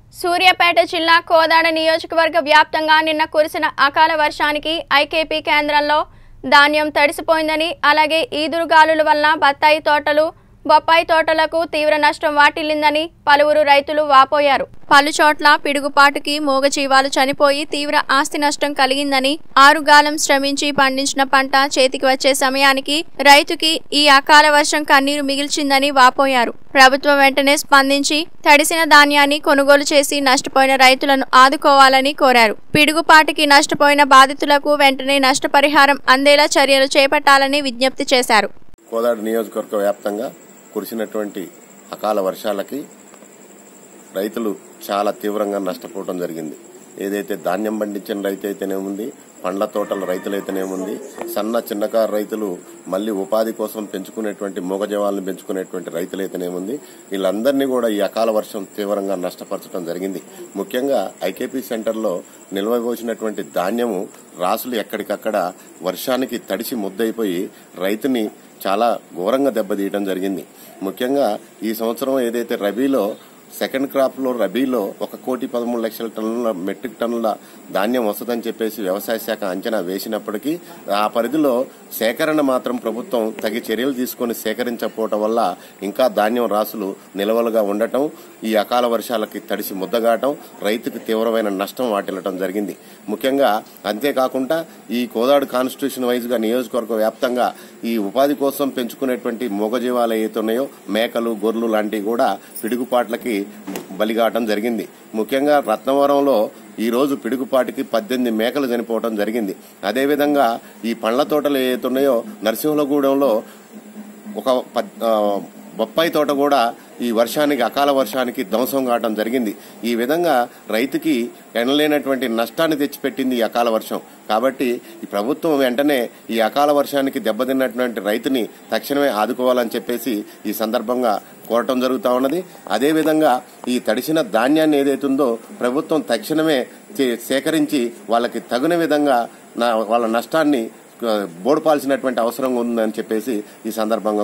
సూర్యాపేట జిల్లా కోదాడ నియోజకవర్గ వ్యాప్తంగా నిన్న కురిసిన అకాల వర్షానికి ఐకేపీ కేంద్రంలో ధాన్యం తడిసిపోయిందని అలాగే ఈదురుగాలుల వల్ల బత్తాయి తోటలు బొప్పాయి తోటలకు తీవ్ర నష్టం వాటిల్లిందని పలువురు రైతులు వాపోయారు పలు చోట్ల పిడుగుపాటుకి మూగజీవాలు చనిపోయి తీవ్ర ఆస్తి నష్టం కలిగిందని ఆరుగాలం శ్రమించి పండించిన పంట చేతికి వచ్చే సమయానికి రైతుకి ఈ అకాల వర్షం కన్నీరు మిగిల్చిందని వాపోయారు ప్రభుత్వం వెంటనే స్పందించి తడిసిన ధాన్యాన్ని కొనుగోలు చేసి నష్టపోయిన రైతులను ఆదుకోవాలని కోరారు పిడుగుపాటుకి నష్టపోయిన బాధితులకు వెంటనే నష్టపరిహారం అందేలా చర్యలు చేపట్టాలని విజ్ఞప్తి చేశారు కోదాడ నియోజకవర్గ వ్యాప్తంగా కురిసినటువంటి అకాల వర్షాలకి రైతులు చాలా తీవ్రంగా నష్టపోవడం జరిగింది ఏదైతే ధాన్యం పండించిన రైతు అయితేనేముంది పండ్ల తోటల రైతులైతేనేముంది సన్న చిన్నకారు రైతులు మళ్ళీ ఉపాధి కోసం పెంచుకునేటువంటి మూగజీవాలను పెంచుకునేటువంటి రైతులైతేనేముంది వీళ్ళందరినీ కూడా ఈ అకాల వర్షం తీవ్రంగా నష్టపరచడం జరిగింది ముఖ్యంగా ఐకేపీ సెంటర్లో నిల్వపోసినటువంటి ధాన్యము రాసులు ఎక్కడికక్కడ వర్షానికి తడిసి ముద్దయిపోయి రైతుని చాలా ఘోరంగా దెబ్బతీయడం జరిగింది ముఖ్యంగా ఈ సంవత్సరం ఏదైతే రబీలో సెకండ్ క్రాప్ లో రబీలో ఒక కోటి పదమూడు లక్షల టన్నుల మెట్రిక్ టన్నుల ధాన్యం వస్తుందని చెప్పేసి వ్యవసాయ శాఖ అంచనా వేసినప్పటికీ ఆ పరిధిలో సేకరణ మాత్రం ప్రభుత్వం తగి చర్యలు తీసుకొని సేకరించకపోవటం వల్ల ఇంకా ధాన్యం రాసులు నిల్వలుగా ఉండటం ఈ అకాల వర్షాలకి తడిసి ముద్దగాటం రైతుకు తీవ్రమైన నష్టం వాటిల్లటం జరిగింది ముఖ్యంగా అంతేకాకుండా ఈ కోదాడు కాన్స్టిట్యూషన్ వైజ్ గా నియోజకవర్గ వ్యాప్తంగా ఈ ఉపాధి కోసం పెంచుకునేటువంటి మూగజీవాలు ఏతున్నాయో మేకలు గొర్రెలు లాంటివి కూడా పిడుగుపాట్లకి బలిగాటం జరిగింది ముఖ్యంగా రత్నవరంలో ఈ రోజు పిడుగుపాటికి పద్దెనిమిది మేకలు చనిపోవడం జరిగింది అదేవిధంగా ఈ పండ్ల తోటలు ఏతున్నాయో నరసింహలగూడెంలో ఒక పద్- ఆ, బొప్పాయి తోట కూడా ఈ వర్షానికి అకాల వర్షానికి ధ్వంసం కావడం జరిగింది ఈ విధంగా రైతుకి ఎనలేనటువంటి నష్టాన్ని తెచ్చిపెట్టింది ఈ అకాల వర్షం కాబట్టి ఈ ప్రభుత్వం వెంటనే ఈ అకాల వర్షానికి దెబ్బతిన్నటువంటి రైతుని తక్షణమే ఆదుకోవాలని చెప్పేసి ఈ సందర్భంగా కోరటం జరుగుతా ఉన్నది అదేవిధంగా ఈ తడిసిన ధాన్యాన్ని ఏదైతుందో ప్రభుత్వం తక్షణమే చే- సేకరించి వాళ్ళకి తగిన విధంగా నా- వాళ్ళ నష్టాన్ని ఆ, బోడుపాల్సినటువంటి అవసరం ఉందని చెప్పేసి ఈ సందర్భంగా